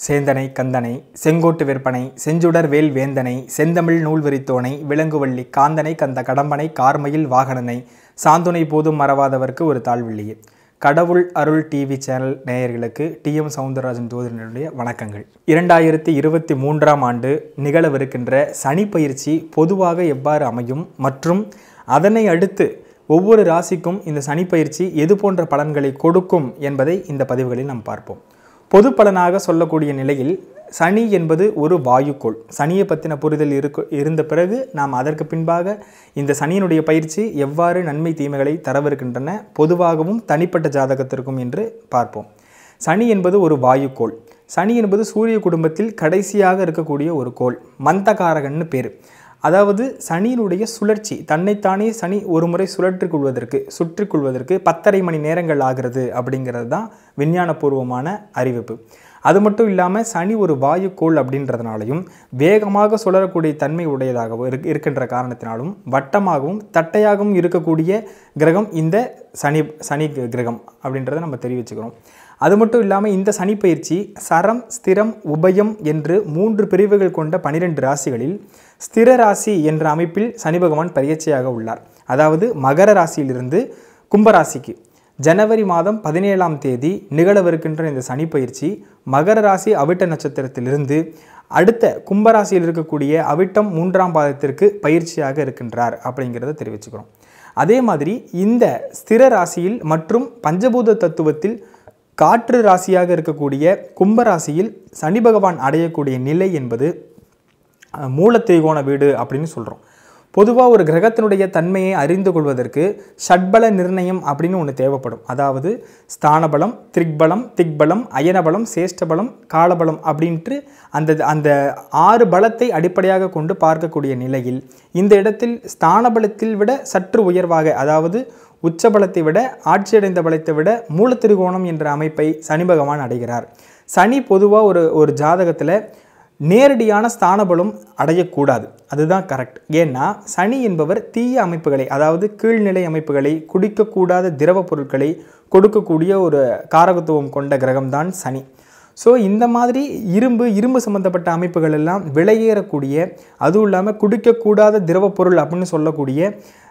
சேந்தனை கந்தனை செங்கோட்டு விற்பனை செஞ்சுடர் வேல் வேந்தனை செந்தமிழ் நூல் விரித்தோனை விலங்குவள்ளி காந்தனை கந்த கடம்பனை கார்மயில் வாகனனை சாந்துணை போதும் மறவாதவர்க்கு ஒரு தாழ்வில்லையே கடவுள் அருள் டிவி சேனல் நேயர்களுக்கு டிஎம் சவுந்தரராஜன் ஜோதிடனுடைய வணக்கங்கள் இரண்டாயிரத்தி இருபத்தி மூன்றாம் ஆண்டு நிகழவிருக்கின்ற சனி பயிற்சி பொதுவாக எவ்வாறு அமையும் மற்றும் அதனை அடுத்து ஒவ்வொரு ராசிக்கும் இந்த சனி பயிற்சி எது போன்ற பலன்களை கொடுக்கும் என்பதை இந்த பதிவுகளில் நாம் பார்ப்போம் பொது பலனாக சொல்லக்கூடிய நிலையில் சனி என்பது ஒரு வாயுக்கோள் சனியை பற்றின புரிதல் இருக்கு இருந்த பிறகு நாம் அதற்கு பின்பாக இந்த சனியினுடைய பயிற்சி எவ்வாறு நன்மை தீமைகளை தரவிருக்கின்றன பொதுவாகவும் தனிப்பட்ட ஜாதகத்திற்கும் என்று பார்ப்போம் சனி என்பது ஒரு வாயுக்கோள் சனி என்பது சூரிய குடும்பத்தில் கடைசியாக இருக்கக்கூடிய ஒரு கோள் மந்தகாரகன்னு பேர் அதாவது சனியினுடைய சுழற்சி தன்னைத்தானே சனி ஒரு முறை சுழற்றிக் கொள்வதற்கு சுற்றிக் கொள்வதற்கு பத்தரை மணி நேரங்கள் ஆகிறது அப்படிங்கிறது தான் விஞ்ஞானபூர்வமான அறிவிப்பு அது மட்டும் இல்லாமல் சனி ஒரு வாயுக்கோள் அப்படின்றதுனாலையும் வேகமாக சுழறக்கூடிய தன்மை உடையதாகவும் இருக் இருக்கின்ற காரணத்தினாலும் வட்டமாகவும் தட்டையாகவும் இருக்கக்கூடிய கிரகம் இந்த சனி சனி கிரகம் அப்படின்றத நம்ம தெரிவிச்சுக்கிறோம் அது மட்டும் இல்லாமல் இந்த சனி பயிற்சி சரம் ஸ்திரம் உபயம் என்று மூன்று பிரிவுகள் கொண்ட பனிரெண்டு ராசிகளில் ஸ்திர ராசி என்ற அமைப்பில் சனி பகவான் பயிற்சியாக உள்ளார் அதாவது மகர ராசியிலிருந்து கும்பராசிக்கு ஜனவரி மாதம் பதினேழாம் தேதி நிகழவிருக்கின்ற இந்த சனி பயிற்சி மகர ராசி அவிட்ட நட்சத்திரத்திலிருந்து அடுத்த கும்பராசியில் இருக்கக்கூடிய அவிட்டம் மூன்றாம் பாதத்திற்கு பயிற்சியாக இருக்கின்றார் அப்படிங்கிறத தெரிவிச்சுக்கிறோம் அதே மாதிரி இந்த ஸ்திர ராசியில் மற்றும் பஞ்சபூத தத்துவத்தில் காற்று ராசியாக இருக்கக்கூடிய கும்பராசியில் சனி பகவான் அடையக்கூடிய நிலை என்பது மூலத்திரிகோண வீடு அப்படின்னு சொல்கிறோம் பொதுவாக ஒரு கிரகத்தினுடைய தன்மையை அறிந்து கொள்வதற்கு ஷட்பல நிர்ணயம் அப்படின்னு ஒன்று தேவைப்படும் அதாவது ஸ்தானபலம் திரிக்பலம் திக்பலம் அயனபலம் சேஷ்டபலம் காலபலம் அப்படின்ட்டு அந்த அந்த ஆறு பலத்தை அடிப்படையாக கொண்டு பார்க்கக்கூடிய நிலையில் இந்த இடத்தில் ஸ்தானபலத்தில் விட சற்று உயர்வாக அதாவது உச்சபலத்தை விட ஆட்சியடைந்த பலத்தை விட மூலத்திருகோணம் என்ற அமைப்பை சனி பகவான் அடைகிறார் சனி பொதுவாக ஒரு ஒரு ஜாதகத்தில் நேரடியான ஸ்தானபலம் அடையக்கூடாது அதுதான் கரெக்ட் ஏன்னா சனி என்பவர் தீய அமைப்புகளை அதாவது கீழ்நிலை அமைப்புகளை குடிக்கக்கூடாத திரவ பொருட்களை கொடுக்கக்கூடிய ஒரு காரகத்துவம் கொண்ட கிரகம்தான் சனி ஸோ இந்த மாதிரி இரும்பு இரும்பு சம்மந்தப்பட்ட அமைப்புகள் எல்லாம் விலையேறக்கூடிய அதுவும் இல்லாமல் குடிக்கக்கூடாத திரவ பொருள் அப்படின்னு சொல்லக்கூடிய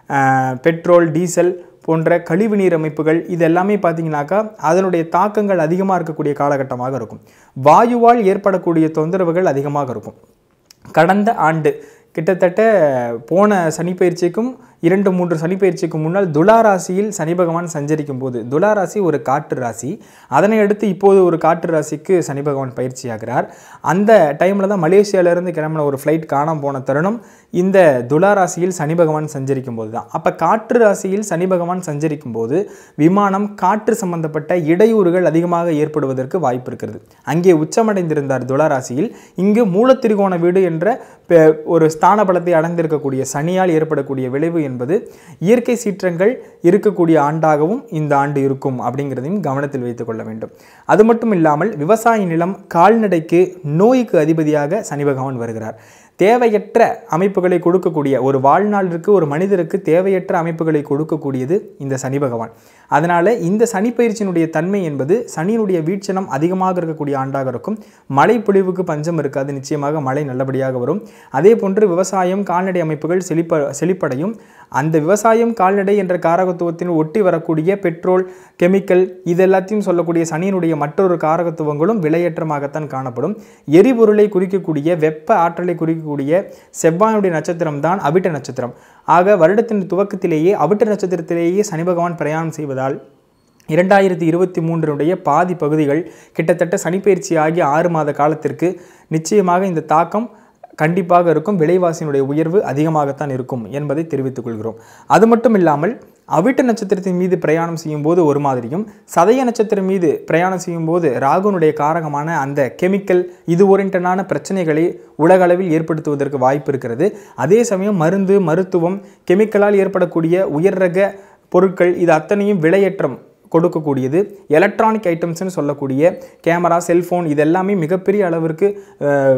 பெட்ரோல் டீசல் போன்ற கழிவுநீர் அமைப்புகள் இது எல்லாமே பார்த்தீங்கன்னாக்கா அதனுடைய தாக்கங்கள் அதிகமாக இருக்கக்கூடிய காலகட்டமாக இருக்கும் வாயுவால் ஏற்படக்கூடிய தொந்தரவுகள் அதிகமாக இருக்கும் கடந்த ஆண்டு கிட்டத்தட்ட போன சனிப்பயிற்சிக்கும் இரண்டு மூன்று சனிப்பயிற்சிக்கு முன்னால் துலா ராசியில் சனி பகவான் சஞ்சரிக்கும் போது துலா ராசி ஒரு காற்று ராசி அதனை அடுத்து இப்போது ஒரு காற்று ராசிக்கு சனி பகவான் பயிற்சியாகிறார் அந்த டைமில் தான் மலேசியாவிலேருந்து கிளம்பின ஒரு ஃப்ளைட் காணாமல் போன தருணம் இந்த துலா ராசியில் சனி பகவான் சஞ்சரிக்கும் போது தான் அப்போ காற்று ராசியில் சனி பகவான் சஞ்சரிக்கும் போது விமானம் காற்று சம்பந்தப்பட்ட இடையூறுகள் அதிகமாக ஏற்படுவதற்கு வாய்ப்பு இருக்கிறது அங்கே உச்சமடைந்திருந்தார் துலா ராசியில் இங்கு மூலத்திரிகோண வீடு என்ற ஒரு ஸ்தான பலத்தை அடைந்திருக்கக்கூடிய சனியால் ஏற்படக்கூடிய விளைவு என்பது இயற்கை சீற்றங்கள் இருக்கக்கூடிய ஆண்டாகவும் இந்த ஆண்டு இருக்கும் அப்படிங்கிறதையும் கவனத்தில் வைத்துக் கொள்ள வேண்டும் அது மட்டும் இல்லாமல் விவசாய நிலம் கால்நடைக்கு நோய்க்கு அதிபதியாக சனி பகவான் வருகிறார் தேவையற்ற அமைப்புகளை கொடுக்கக்கூடிய ஒரு வாழ்நாளிற்கு ஒரு மனிதருக்கு தேவையற்ற அமைப்புகளை கொடுக்கக்கூடியது இந்த சனி பகவான் அதனால் இந்த சனி பயிற்சியினுடைய தன்மை என்பது சனியினுடைய வீழ்ச்சனம் அதிகமாக இருக்கக்கூடிய ஆண்டாக இருக்கும் மழை பொழிவுக்கு பஞ்சம் இருக்காது நிச்சயமாக மழை நல்லபடியாக வரும் அதே போன்று விவசாயம் கால்நடை அமைப்புகள் செழிப்ப செழிப்படையும் அந்த விவசாயம் கால்நடை என்ற காரகத்துவத்தின் ஒட்டி வரக்கூடிய பெட்ரோல் கெமிக்கல் இது எல்லாத்தையும் சொல்லக்கூடிய சனியினுடைய மற்றொரு காரகத்துவங்களும் விலையேற்றமாகத்தான் காணப்படும் எரிபொருளை குறிக்கக்கூடிய வெப்ப ஆற்றலை குறிக்கக்கூடிய செவ்வாயுடைய நட்சத்திரம் தான் அவிட்ட நட்சத்திரம் ஆக வருடத்தின் துவக்கத்திலேயே அவிட்ட நட்சத்திரத்திலேயே சனி பகவான் பிரயாணம் செய்வதால் இரண்டாயிரத்தி இருபத்தி மூன்றினுடைய பாதி பகுதிகள் கிட்டத்தட்ட சனிப்பயிற்சி ஆகிய ஆறு மாத காலத்திற்கு நிச்சயமாக இந்த தாக்கம் கண்டிப்பாக இருக்கும் விலைவாசியினுடைய உயர்வு அதிகமாகத்தான் இருக்கும் என்பதை தெரிவித்துக் கொள்கிறோம் அது மட்டும் இல்லாமல் அவிட்ட நட்சத்திரத்தின் மீது பிரயாணம் செய்யும்போது ஒரு மாதிரியும் சதய நட்சத்திரம் மீது பிரயாணம் செய்யும்போது ராகுனுடைய காரகமான அந்த கெமிக்கல் இது ஓரியன்டான பிரச்சனைகளை உலக அளவில் ஏற்படுத்துவதற்கு வாய்ப்பு இருக்கிறது அதே சமயம் மருந்து மருத்துவம் கெமிக்கலால் ஏற்படக்கூடிய உயர் ரக பொருட்கள் இது அத்தனையும் விலையேற்றம் கொடுக்கக்கூடியது எலக்ட்ரானிக் ஐட்டம்ஸ்னு சொல்லக்கூடிய கேமரா செல்ஃபோன் இது எல்லாமே மிகப்பெரிய அளவிற்கு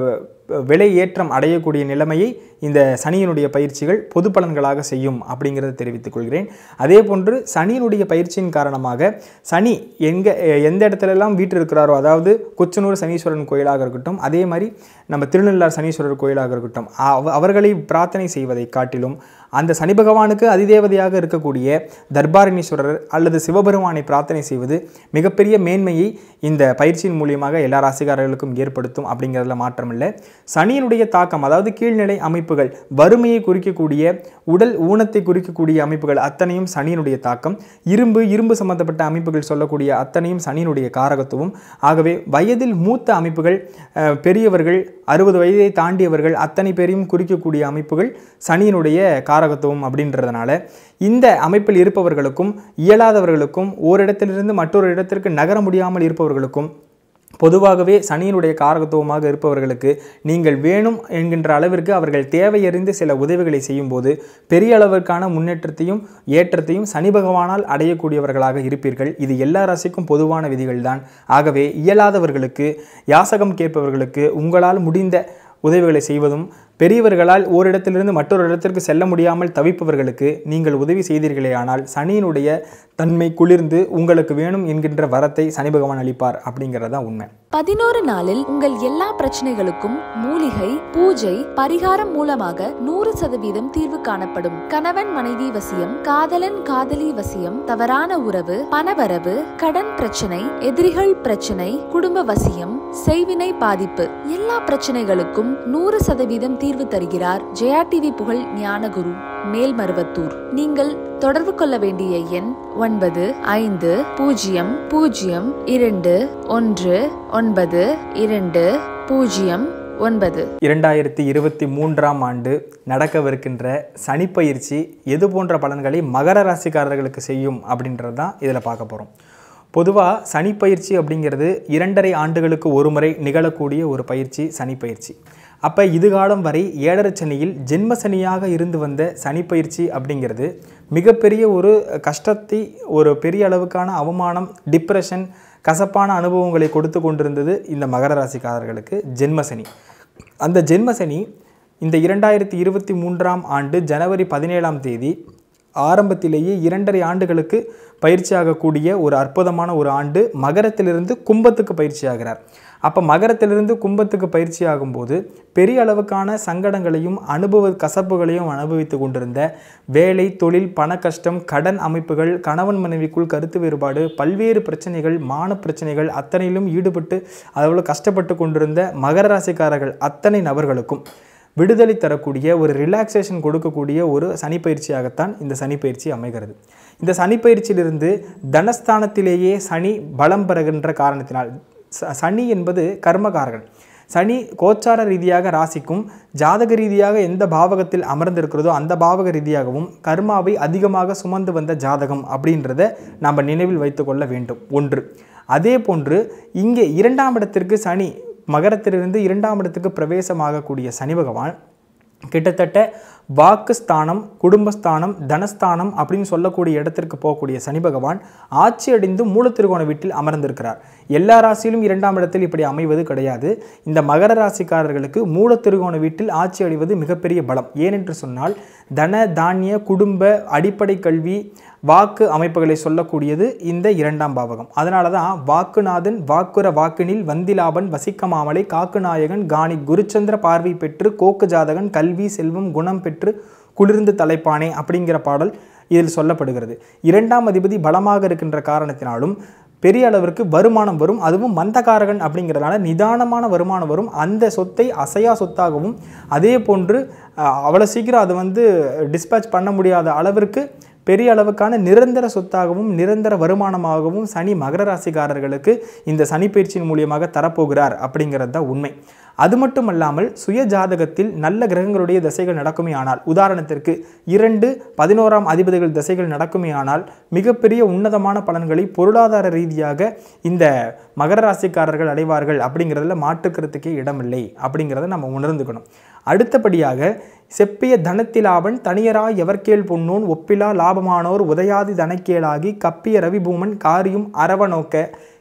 விலை ஏற்றம் அடையக்கூடிய நிலைமையை இந்த சனியினுடைய பயிற்சிகள் பொது பலன்களாக செய்யும் அப்படிங்கிறத தெரிவித்துக் கொள்கிறேன் அதே போன்று சனியினுடைய பயிற்சியின் காரணமாக சனி எங்கே எந்த இடத்துலலாம் வீட்டு இருக்கிறாரோ அதாவது கொச்சனூர் சனீஸ்வரன் கோயிலாக இருக்கட்டும் அதே மாதிரி நம்ம திருநள்ளார் சனீஸ்வரர் கோயிலாக இருக்கட்டும் அவ- அவர்களை பிரார்த்தனை செய்வதை காட்டிலும் அந்த சனி பகவானுக்கு அதிதேவதையாக இருக்கக்கூடிய தர்பாரணீஸ்வரர் அல்லது சிவபெருமானை பிரார்த்தனை செய்வது மிகப்பெரிய மேன்மையை இந்த பயிற்சியின் மூலியமாக எல்லா ராசிக்காரர்களுக்கும் ஏற்படுத்தும் அப்படிங்கிறதுல மாற்றமில்லை சனியினுடைய தாக்கம் அதாவது கீழ்நிலை அமைப்புகள் வறுமையை குறிக்கக்கூடிய உடல் ஊனத்தை குறிக்கக்கூடிய அமைப்புகள் அத்தனையும் சனியினுடைய தாக்கம் இரும்பு இரும்பு சம்பந்தப்பட்ட அமைப்புகள் சொல்லக்கூடிய அத்தனையும் சனியினுடைய காரகத்துவம் ஆகவே வயதில் மூத்த அமைப்புகள் அஹ், பெரியவர்கள் அறுபது வயதை தாண்டியவர்கள் அத்தனை பேரையும் குறிக்கக்கூடிய அமைப்புகள் சனியினுடைய காரகத்துவம் அப்படின்றதுனால இந்த அமைப்பில் இருப்பவர்களுக்கும் இயலாதவர்களுக்கும் ஓரிடத்திலிருந்து மற்றொரு இடத்திற்கு நகர முடியாமல் இருப்பவர்களுக்கும் பொதுவாகவே சனியினுடைய காரகத்துவமாக இருப்பவர்களுக்கு நீங்கள் வேணும் என்கின்ற அளவிற்கு அவர்கள் தேவையறிந்து சில உதவிகளை செய்யும்போது பெரிய அளவிற்கான முன்னேற்றத்தையும் ஏற்றத்தையும் சனி பகவானால் அடையக்கூடியவர்களாக இருப்பீர்கள் இது எல்லா ராசிக்கும் பொதுவான விதிகள்தான் ஆகவே இயலாதவர்களுக்கு யாசகம் கேட்பவர்களுக்கு உங்களால் முடிந்த உதவிகளை செய்வதும் பெரியவர்களால் ஓரிடத்திலிருந்து மற்றொரு இடத்திற்கு செல்ல முடியாமல் தவிப்பவர்களுக்கு நீங்கள் உதவி செய்தீர்களேயானால் சனியினுடைய தன்மை குளிர்ந்து உங்களுக்கு வேணும் என்கின்ற வரத்தை சனி பகவான் அளிப்பார் அப்படிங்கிறது தான் உண்மை பதினோரு நாளில் உங்கள் எல்லா பிரச்சனைகளுக்கும் மூலிகை பூஜை பரிகாரம் மூலமாக நூறு சதவீதம் தீர்வு காணப்படும் கணவன் மனைவி வசியம் காதலன் காதலி வசியம் தவறான உறவு பணவரவு கடன் பிரச்சனை எதிரிகள் பிரச்சனை குடும்ப வசியம் செய்வினை பாதிப்பு எல்லா பிரச்சனைகளுக்கும் நூறு சதவீதம் தீர்வு தருகிறார் ஜெயா டிவி புகழ் ஞானகுரு மேல்மருவத்தூர் நீங்கள் தொடர்பு கொள்ள வேண்டிய எண் ஒன்பது ஐந்து பூஜ்ஜியம் பூஜ்ஜியம் இரண்டு ஒன்று ஒன்பது இரண்டு பூஜ்ஜியம் ஒன்பது இரண்டாயிரத்தி இருபத்தி மூன்றாம் ஆண்டு நடக்கவிருக்கின்ற சனிப்பயிற்சி எது போன்ற பலன்களை மகர ராசிக்காரர்களுக்கு செய்யும் அப்படின்றது தான் இதில் பார்க்க போகிறோம் பொதுவாக சனிப்பயிற்சி அப்படிங்கிறது இரண்டரை ஆண்டுகளுக்கு ஒரு முறை நிகழக்கூடிய ஒரு பயிற்சி சனிப்பயிற்சி அப்போ இதுகாலம் வரை ஏழரை சனியில் ஜென்ம சனியாக இருந்து வந்த சனிப்பயிற்சி அப்படிங்கிறது மிகப்பெரிய ஒரு கஷ்டத்தை ஒரு பெரிய அளவுக்கான அவமானம் டிப்ரெஷன் கசப்பான அனுபவங்களை கொடுத்து கொண்டிருந்தது இந்த மகர ராசிக்காரர்களுக்கு ஜென்மசனி அந்த ஜென்மசனி இந்த இரண்டாயிரத்தி இருபத்தி மூன்றாம் ஆண்டு ஜனவரி பதினேழாம் தேதி ஆரம்பத்திலேயே இரண்டரை ஆண்டுகளுக்கு பயிற்சியாகக்கூடிய ஒரு அற்புதமான ஒரு ஆண்டு மகரத்திலிருந்து கும்பத்துக்கு பயிற்சியாகிறார் அப்போ மகரத்திலிருந்து கும்பத்துக்கு பயிற்சி ஆகும்போது பெரிய அளவுக்கான சங்கடங்களையும் அனுபவ கசப்புகளையும் அனுபவித்து கொண்டிருந்த வேலை தொழில் பண கஷ்டம் கடன் அமைப்புகள் கணவன் மனைவிக்குள் கருத்து வேறுபாடு பல்வேறு பிரச்சனைகள் மான பிரச்சனைகள் அத்தனையிலும் ஈடுபட்டு அவ்வளோ கஷ்டப்பட்டு கொண்டிருந்த மகர ராசிக்காரர்கள் அத்தனை நபர்களுக்கும் விடுதலை தரக்கூடிய ஒரு ரிலாக்ஸேஷன் கொடுக்கக்கூடிய ஒரு சனிப்பயிற்சியாகத்தான் இந்த சனிப்பயிற்சி அமைகிறது இந்த சனிப்பயிற்சியிலிருந்து தனஸ்தானத்திலேயே சனி பலம் பெறுகின்ற காரணத்தினால் ச- சனி என்பது கர்மகாரகன் சனி கோச்சார ரீதியாக ராசிக்கும் ஜாதக ரீதியாக எந்த பாவகத்தில் அமர்ந்திருக்கிறதோ அந்த பாவக ரீதியாகவும் கர்மாவை அதிகமாக சுமந்து வந்த ஜாதகம் அப்படின்றத நாம் நினைவில் வைத்துக்கொள்ள வேண்டும் ஒன்று அதே போன்று இங்கே இரண்டாம் இடத்திற்கு சனி மகரத்திலிருந்து இரண்டாம் இடத்துக்கு பிரவேசமாகக்கூடிய சனி பகவான் கிட்டத்தட்ட வாக்குஸ்தானம் குடும்பஸ்தானம் தனஸ்தானம் அப்படின்னு சொல்லக்கூடிய இடத்திற்கு போகக்கூடிய சனி பகவான் ஆட்சி அடைந்து மூலத்திருகோண வீட்டில் அமர்ந்திருக்கிறார் எல்லா ராசியிலும் இரண்டாம் இடத்தில் இப்படி அமைவது கிடையாது இந்த மகர ராசிக்காரர்களுக்கு மூலத்திருகோண வீட்டில் ஆட்சி அடைவது மிகப்பெரிய பலம் ஏனென்று சொன்னால் தன தானிய குடும்ப அடிப்படை கல்வி வாக்கு அமைப்புகளை சொல்லக்கூடியது இந்த இரண்டாம் பாவகம் அதனால தான் வாக்குநாதன் வாக்குற வாக்கினில் வந்திலாபன் வசிக்கமாமலை காக்குநாயகன் காணி குருச்சந்திர பார்வை பெற்று கோக்கு ஜாதகன் கல்வி செல்வம் குணம் பெற்று குளிர்ந்து தலைப்பானே அப்படிங்கிற பாடல் இதில் சொல்லப்படுகிறது இரண்டாம் அதிபதி பலமாக இருக்கின்ற காரணத்தினாலும் பெரிய அளவிற்கு வருமானம் வரும் அதுவும் மந்தகாரகன் அப்படிங்கிறதுனால நிதானமான வருமானம் வரும் அந்த சொத்தை அசையா சொத்தாகவும் அதே போன்று அஹ், அவ்வளோ சீக்கிரம் அதை வந்து டிஸ்பேச் பண்ண முடியாத அளவிற்கு பெரிய அளவுக்கான நிரந்தர சொத்தாகவும் நிரந்தர வருமானமாகவும் சனி மகர ராசிக்காரர்களுக்கு இந்த சனி பயிற்சியின் மூலியமாக தரப்போகிறார் அப்படிங்கிறது தான் உண்மை அது மட்டும் அல்லாமல் சுய ஜாதகத்தில் நல்ல கிரகங்களுடைய திசைகள் நடக்குமே ஆனால் உதாரணத்திற்கு இரண்டு பதினோராம் அதிபதிகள் திசைகள் நடக்குமே ஆனால் மிகப்பெரிய உன்னதமான பலன்களை பொருளாதார ரீதியாக இந்த மகர ராசிக்காரர்கள் அடைவார்கள் அப்படிங்கிறதுல மாற்றுக்கிறதுக்கே இடமில்லை அப்படிங்கிறத நம்ம உணர்ந்துக்கணும் அடுத்தபடியாக செப்பிய தனத்திலாவன் தனியராய் எவர்கேள் பொன்னோன் ஒப்பிலா லாபமானோர் உதயாதி தனக்கேளாகி கப்பிய ரவிபூமன் காரியும் அரவ நோக்க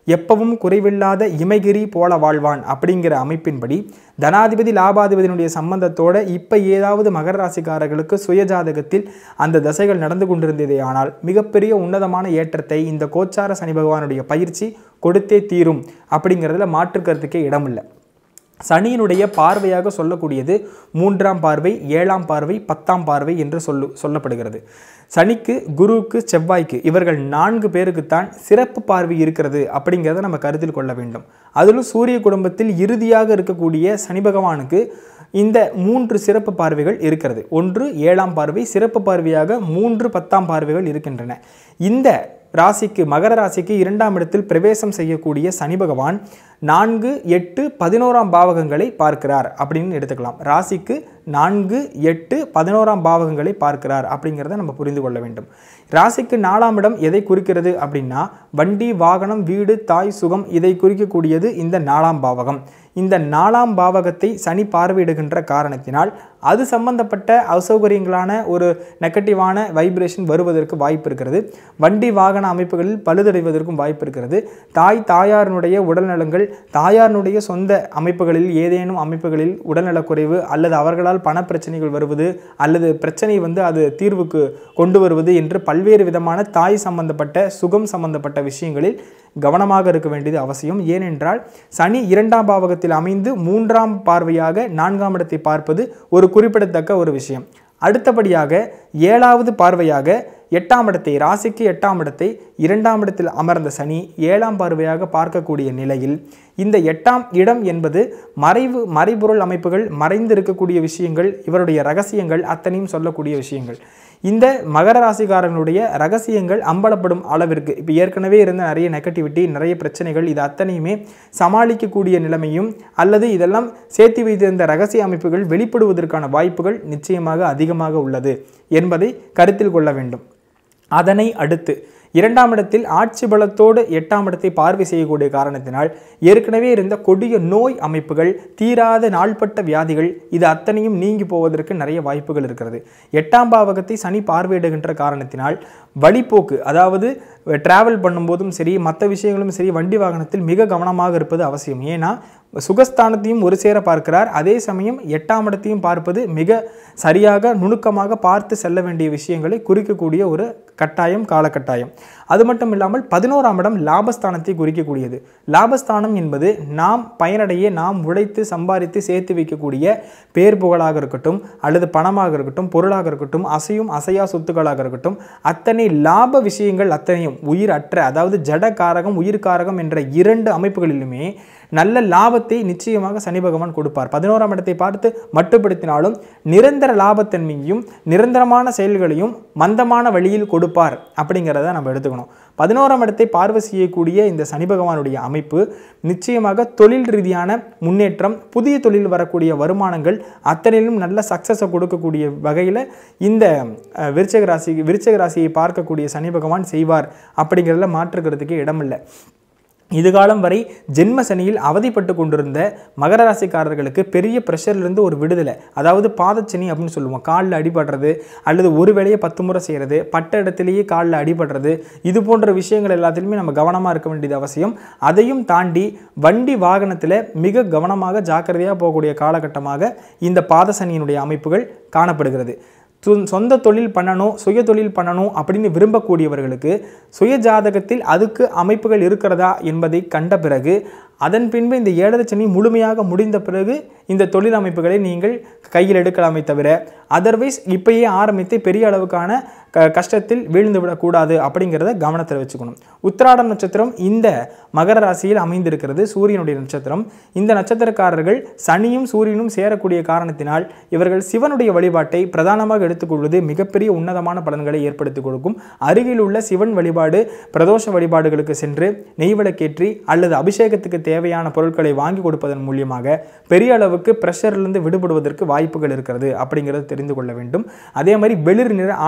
எப்பவும் குறைவில்லாத இமகிரி போல வாழ்வான் அப்படிங்கிற அமைப்பின்படி தனாதிபதி லாபாதிபதியினுடைய சம்பந்தத்தோட இப்போ ஏதாவது மகர ராசிக்காரர்களுக்கு சுயஜாதகத்தில் அந்த தசைகள் நடந்து கொண்டிருந்ததே ஆனால் மிகப்பெரிய உன்னதமான ஏற்றத்தை இந்த கோச்சார சனி பகவானுடைய பயிற்சி கொடுத்தே தீரும் அப்படிங்கிறதுல மாற்று கருத்துக்கே இடமில்லை சனியினுடைய பார்வையாக சொல்லக்கூடியது மூன்றாம் பார்வை ஏழாம் பார்வை பத்தாம் பார்வை என்று சொல்லு சொல்லப்படுகிறது சனிக்கு குருவுக்கு செவ்வாய்க்கு இவர்கள் நான்கு பேருக்குத்தான் சிறப்பு பார்வை இருக்கிறது அப்படிங்கிறத நம்ம கருத்தில் கொள்ள வேண்டும் அதிலும் சூரிய குடும்பத்தில் இறுதியாக இருக்கக்கூடிய சனி பகவானுக்கு இந்த மூன்று சிறப்பு பார்வைகள் இருக்கிறது ஒன்று ஏழாம் பார்வை சிறப்பு பார்வையாக மூன்று பத்தாம் பார்வைகள் இருக்கின்றன இந்த ராசிக்கு மகர ராசிக்கு இரண்டாம் இடத்தில் பிரவேசம் செய்யக்கூடிய சனி பகவான் நான்கு எட்டு பதினோராம் பாவகங்களை பார்க்கிறார் அப்படின்னு எடுத்துக்கலாம் ராசிக்கு நான்கு எட்டு பதினோராம் பாவகங்களை பார்க்கிறார் அப்படிங்கிறத நம்ம புரிந்து கொள்ள வேண்டும் ராசிக்கு நாலாம் இடம் எதை குறிக்கிறது அப்படின்னா வண்டி வாகனம் வீடு தாய் சுகம் இதை குறிக்கக்கூடியது இந்த நாலாம் பாவகம் இந்த நாலாம் பாவகத்தை சனி பார்வையிடுகின்ற காரணத்தினால் அது சம்பந்தப்பட்ட அசௌகரியங்களான ஒரு நெகட்டிவான வைப்ரேஷன் வருவதற்கு வாய்ப்பு இருக்கிறது வண்டி வாகன அமைப்புகளில் பழுதடைவதற்கும் வாய்ப்பு இருக்கிறது தாய் தாயாரினுடைய உடல்நலங்கள் தாயாரினுடைய சொந்த அமைப்புகளில் ஏதேனும் அமைப்புகளில் உடல்நலக்குறைவு அல்லது அவர்களால் பணப்பிரச்சனைகள் வருவது அல்லது பிரச்சனை வந்து அது தீர்வுக்கு கொண்டு வருவது என்று பல்வேறு விதமான தாய் சம்பந்தப்பட்ட சுகம் சம்பந்தப்பட்ட விஷயங்களில் கவனமாக இருக்க வேண்டியது அவசியம் ஏனென்றால் சனி இரண்டாம் பாவகத்தில் அமைந்து மூன்றாம் பார்வையாக நான்காம் இடத்தை பார்ப்பது ஒரு குறிப்பிடத்தக்க ஒரு விஷயம் அடுத்தபடியாக ஏழாவது பார்வையாக எட்டாம் இடத்தை ராசிக்கு எட்டாம் இடத்தை இரண்டாம் இடத்தில் அமர்ந்த சனி ஏழாம் பார்வையாக பார்க்கக்கூடிய நிலையில் இந்த எட்டாம் இடம் என்பது மறைவு மறைபொருள் அமைப்புகள் மறைந்து இருக்கக்கூடிய விஷயங்கள் இவருடைய ரகசியங்கள் அத்தனையும் சொல்லக்கூடிய விஷயங்கள் இந்த மகர ராசிக்காரர்களுடைய ரகசியங்கள் அம்பலப்படும் அளவிற்கு இப்போ ஏற்கனவே இருந்த நிறைய நெகட்டிவிட்டி நிறைய பிரச்சனைகள் இது அத்தனையுமே சமாளிக்கக்கூடிய நிலைமையும் அல்லது இதெல்லாம் சேர்த்து வைத்திருந்த ரகசிய அமைப்புகள் வெளிப்படுவதற்கான வாய்ப்புகள் நிச்சயமாக அதிகமாக உள்ளது என்பதை கருத்தில் கொள்ள வேண்டும் அதனை அடுத்து இரண்டாம் இடத்தில் ஆட்சி பலத்தோடு எட்டாம் இடத்தை பார்வை செய்யக்கூடிய காரணத்தினால் ஏற்கனவே இருந்த கொடிய நோய் அமைப்புகள் தீராத நாள்பட்ட வியாதிகள் இது அத்தனையும் நீங்கி போவதற்கு நிறைய வாய்ப்புகள் இருக்கிறது எட்டாம் பாவகத்தை சனி பார்வையிடுகின்ற காரணத்தினால் வழிப்போக்கு அதாவது டிராவல் பண்ணும்போதும் சரி மற்ற விஷயங்களும் சரி வண்டி வாகனத்தில் மிக கவனமாக இருப்பது அவசியம் ஏன்னா சுகஸ்தானத்தையும் ஒரு சேர பார்க்கிறார் அதே சமயம் எட்டாம் இடத்தையும் பார்ப்பது மிக சரியாக நுணுக்கமாக பார்த்து செல்ல வேண்டிய விஷயங்களை குறிக்கக்கூடிய ஒரு கட்டாயம் காலகட்டாயம் அது மட்டும் இல்லாமல் பதினோராம் இடம் லாபஸ்தானத்தை குறிக்கக்கூடியது லாபஸ்தானம் என்பது நாம் பயனடைய நாம் உழைத்து சம்பாதித்து சேர்த்து வைக்கக்கூடிய பேர் புகழாக இருக்கட்டும் அல்லது பணமாக இருக்கட்டும் பொருளாக இருக்கட்டும் அசையும் அசையா சொத்துக்களாக இருக்கட்டும் அத்தனை லாப விஷயங்கள் அத்தனையும் உயிர் அற்ற அதாவது ஜட காரகம் உயிர் காரகம் என்ற இரண்டு அமைப்புகளிலுமே நல்ல லாபத்தை நிச்சயமாக சனி பகவான் கொடுப்பார் பதினோராம் இடத்தை பார்த்து மட்டுப்படுத்தினாலும் நிரந்தர லாபத்தன்மையும் நிரந்தரமான செயல்களையும் மந்தமான வழியில் கொடுப்பார் அப்படிங்கிறத நம்ம எடுத்துக்கணும் பதினோராம் இடத்தை பார்வை செய்யக்கூடிய இந்த சனி பகவானுடைய அமைப்பு நிச்சயமாக தொழில் ரீதியான முன்னேற்றம் புதிய தொழில் வரக்கூடிய வருமானங்கள் அத்தனையிலும் நல்ல சக்ஸஸை கொடுக்கக்கூடிய வகையில் இந்த அஹ், விருச்சிக ராசி விருச்சிக ராசியை பார்க்கக்கூடிய சனி பகவான் செய்வார் அப்படிங்கிறதுல மாற்றுக்கிறதுக்கே இடமில்லை இதுகாலம் வரை ஜென்ம சனியில் அவதிப்பட்டு கொண்டிருந்த மகர ராசிக்காரர்களுக்கு பெரிய ப்ரெஷர்லேருந்து ஒரு விடுதலை அதாவது பாதச்சனி அப்படின்னு சொல்லுவோம் காலில் அடிபடுறது அல்லது ஒரு வேலையை பத்து முறை செய்கிறது பட்ட இடத்துலையே காலில் அடிபடுறது இது போன்ற விஷயங்கள் எல்லாத்திலுமே நம்ம கவனமாக இருக்க வேண்டியது அவசியம் அதையும் தாண்டி வண்டி வாகனத்தில் மிக கவனமாக ஜாக்கிரதையாக போகக்கூடிய காலகட்டமாக இந்த பாதசனியினுடைய அமைப்புகள் காணப்படுகிறது சொ- சொந்த தொழில் பண்ணணும் சுய தொழில் பண்ணணும் அப்படின்னு விரும்பக்கூடியவர்களுக்கு சுய ஜாதகத்தில் அதுக்கு அமைப்புகள் இருக்கிறதா என்பதை கண்ட பிறகு அதன் பின்பு இந்த ஏழரை சனி முழுமையாக முடிந்த பிறகு இந்த தொழில் அமைப்புகளை நீங்கள் கையில் எடுக்கலாமே தவிர அதர்வைஸ் இப்பயே ஆரம்பித்து பெரிய அளவுக்கான க கஷ்டத்தில் வீழ்ந்து விடக்கூடாது அப்படிங்கிறத கவனத்தில் வச்சுக்கணும் உத்திராடம் நட்சத்திரம் இந்த மகர ராசியில் அமைந்திருக்கிறது சூரியனுடைய நட்சத்திரம் இந்த நட்சத்திரக்காரர்கள் சனியும் சூரியனும் சேரக்கூடிய காரணத்தினால் இவர்கள் சிவனுடைய வழிபாட்டை பிரதானமாக எடுத்துக்கொள்வது மிகப்பெரிய உன்னதமான பலன்களை ஏற்படுத்தி கொடுக்கும் அருகில் உள்ள சிவன் வழிபாடு பிரதோஷ வழிபாடுகளுக்கு சென்று நெய் விளக்கேற்றி அல்லது அபிஷேகத்துக்கு தேவையான பொருட்களை வாங்கி கொடுப்பதன் மூலியமாக பெரிய அளவுக்கு ப்ரெஷர்லேருந்து விடுபடுவதற்கு வாய்ப்புகள் இருக்கிறது அப்படிங்கிறத தெரிந்து கொள்ள வேண்டும் அதே மாதிரி வெளிர் நிற ஆடைகளை அதிகம்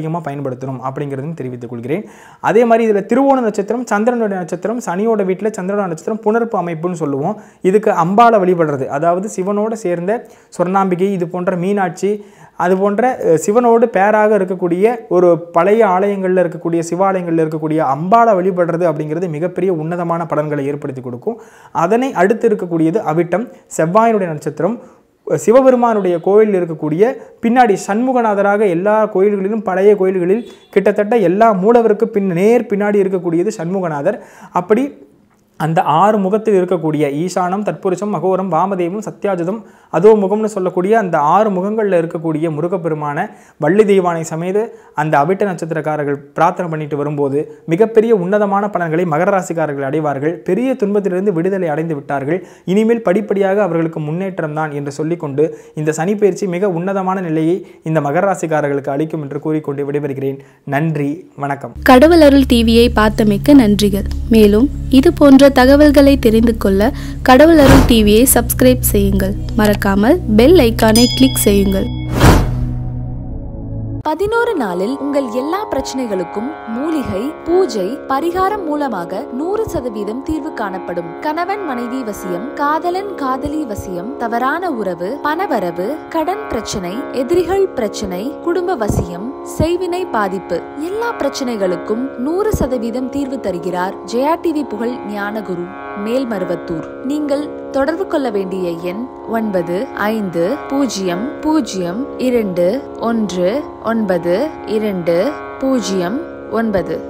அதிகமாக பயன்படுத்தணும் அப்படிங்கிறதையும் தெரிவித்துக் கொள்கிறேன் அதே மாதிரி இதில் திருவோண நட்சத்திரம் சந்திரனுடைய நட்சத்திரம் சனியோட வீட்டில் சந்திரனோட நட்சத்திரம் புனர்ப்பு அமைப்புன்னு சொல்லுவோம் இதுக்கு அம்பாளை வழிபடுறது அதாவது சிவனோட சேர்ந்த சொர்ணாம்பிகை இது போன்ற மீனாட்சி அது போன்ற அஹ், சிவனோடு பேராக இருக்கக்கூடிய ஒரு பழைய ஆலயங்களில் இருக்கக்கூடிய சிவாலயங்களில் இருக்கக்கூடிய அம்பாளை வழிபடுறது அப்படிங்கிறது மிகப்பெரிய உன்னதமான பலன்களை ஏற்படுத்தி கொடுக்கும் அதனை அடுத்து இருக்கக்கூடியது அவிட்டம் செவ்வாயினுடைய நட்சத்திரம் சிவபெருமானுடைய கோயிலில் இருக்கக்கூடிய பின்னாடி சண்முகநாதராக எல்லா கோயில்களிலும் பழைய கோயில்களில் கிட்டத்தட்ட எல்லா மூலவருக்கு பின் நேர் பின்னாடி இருக்கக்கூடியது சண்முகநாதர் அப்படி அந்த ஆறு முகத்தில் இருக்கக்கூடிய ஈசானம் தற்புருஷம் மகோரம் வாமதேவம் சத்யாஜதம் அதோ முகம்னு சொல்லக்கூடிய அந்த ஆறு முகங்களில் இருக்கக்கூடிய முருகப்பெருமான வள்ளி தெய்வானை சமேத அந்த அவிட்ட நட்சத்திரக்காரர்கள் பிரார்த்தனை பண்ணிட்டு வரும்போது மிகப்பெரிய உன்னதமான பலன்களை மகர ராசிக்காரர்கள் அடைவார்கள் பெரிய துன்பத்திலிருந்து விடுதலை அடைந்து விட்டார்கள் இனிமேல் படிப்படியாக அவர்களுக்கு முன்னேற்றம் தான் என்று சொல்லிக்கொண்டு இந்த சனி பயிற்சி மிக உன்னதமான நிலையை இந்த மகர ராசிக்காரர்களுக்கு அளிக்கும் என்று கூறிக்கொண்டு விடைபெறுகிறேன் நன்றி வணக்கம் கடவுள் அருள் டிவியை பார்த்தமைக்க நன்றிகள் மேலும் இது போன்ற தகவல்களை தெரிந்து கொள்ள கடவுள் அருள் டிவியை சப்ஸ்கிரைப் செய்யுங்கள் மறக்காமல் பெல் ஐக்கானை கிளிக் செய்யுங்கள் பதினோரு நாளில் உங்கள் எல்லா பிரச்சனைகளுக்கும் மூலிகை பூஜை பரிகாரம் மூலமாக நூறு சதவீதம் தீர்வு காணப்படும் கணவன் மனைவி வசியம் காதலன் காதலி வசியம் தவறான உறவு பணவரவு கடன் பிரச்சனை எதிரிகள் பிரச்சனை குடும்ப வசியம் செய்வினை பாதிப்பு எல்லா பிரச்சனைகளுக்கும் நூறு சதவீதம் தீர்வு தருகிறார் ஜெயா டிவி புகழ் ஞானகுரு மேல்மருவத்தூர் நீங்கள் தொடர்பு கொள்ள வேண்டிய எண் ஒன்பது ஐந்து பூஜ்ஜியம் பூஜ்ஜியம் இரண்டு ஒன்று ஒன்பது இரண்டு பூஜ்ஜியம் ஒன்பது